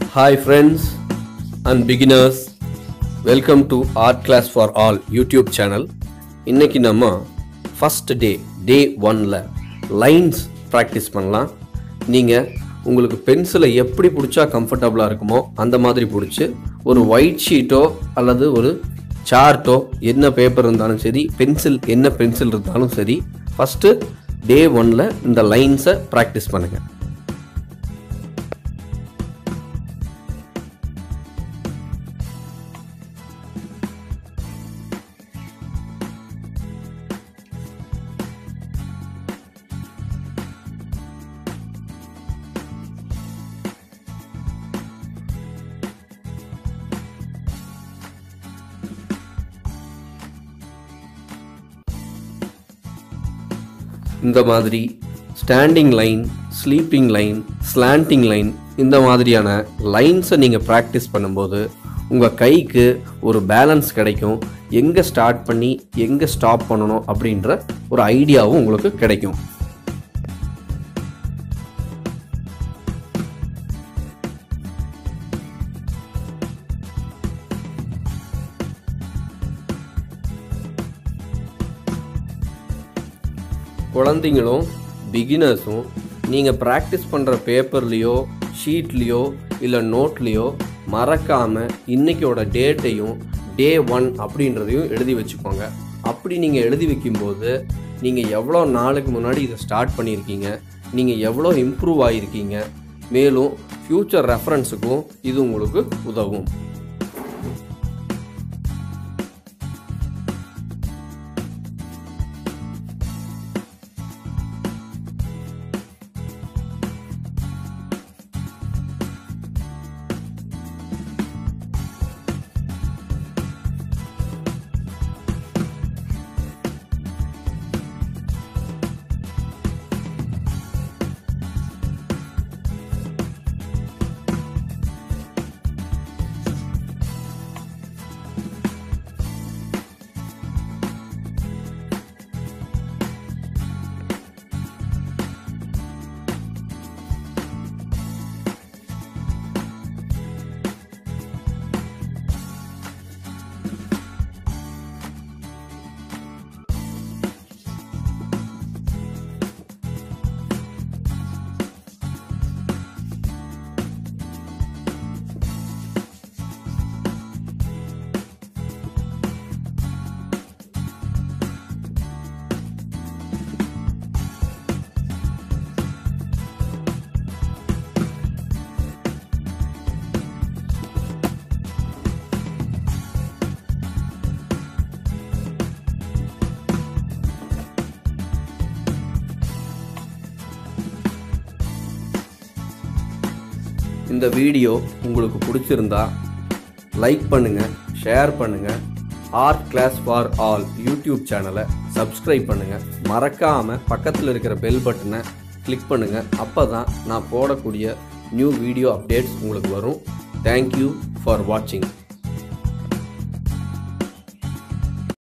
Hi, friends and beginners. Welcome to art class for all YouTube channel இன்னைக்கு நம்ம first day டே ஒன்ல lines practice பண்ணலாம் நீங்கள் உங்களுக்கு பென்சிலை எப்படி பிடிச்சா கம்ஃபர்டபுளாக இருக்குமோ அந்த மாதிரி பிடிச்சி ஒரு ஒயிட் ஷீட்டோ அல்லது ஒரு சார்ட்டோ என்ன பேப்பர் இருந்தாலும் சரி பென்சில் என்ன பென்சில் இருந்தாலும் சரி ஃபஸ்ட்டு டே ஒன்ல இந்த லைன்ஸை ப்ராக்டிஸ் பண்ணுங்கள் இந்த மாதிரி standing line sleeping line slanting line இந்த மாதிரியான லைன்ஸை நீங்கள் ப்ராக்டிஸ் பண்ணும்போது உங்கள் கைக்கு ஒரு பேலன்ஸ் கிடைக்கும் எங்கே ஸ்டார்ட் பண்ணி எங்கே ஸ்டாப் பண்ணணும் அப்படின்ற ஒரு ஐடியாவும் உங்களுக்கு கிடைக்கும் குழந்தைங்களும் பிகினர்ஸும் நீங்கள் ப்ராக்டிஸ் பண்ணுற பேப்பர்லேயோ ஷீட்லேயோ இல்லை நோட்லேயோ மறக்காமல் இன்னைக்கோட டேட்டையும் டே ஒன் அப்படின்றதையும் எழுதி வச்சுக்கோங்க அப்படி நீங்கள் எழுதி வைக்கும்போது நீங்கள் எவ்வளோ நாளுக்கு முன்னாடி இதை ஸ்டார்ட் பண்ணியிருக்கீங்க நீங்கள் எவ்வளோ இம்ப்ரூவ் ஆகியிருக்கீங்க மேலும் ஃப்யூச்சர் ரெஃபரன்ஸுக்கும் இது உங்களுக்கு உதவும் இந்த வீடியோ உங்களுக்கு பிடிச்சிருந்தா லைக் பண்ணுங்கள் ஷேர் பண்ணுங்கள் art class for all YouTube சேனலை சப்ஸ்கிரைப் பண்ணுங்கள் மறக்காமல் பக்கத்தில் இருக்கிற பெல் பட்டனை கிளிக் பண்ணுங்கள் அப்போ தான் நான் போடக்கூடிய நியூ வீடியோ அப்டேட்ஸ் உங்களுக்கு வரும் தேங்க்யூ ஃபார் வாட்சிங்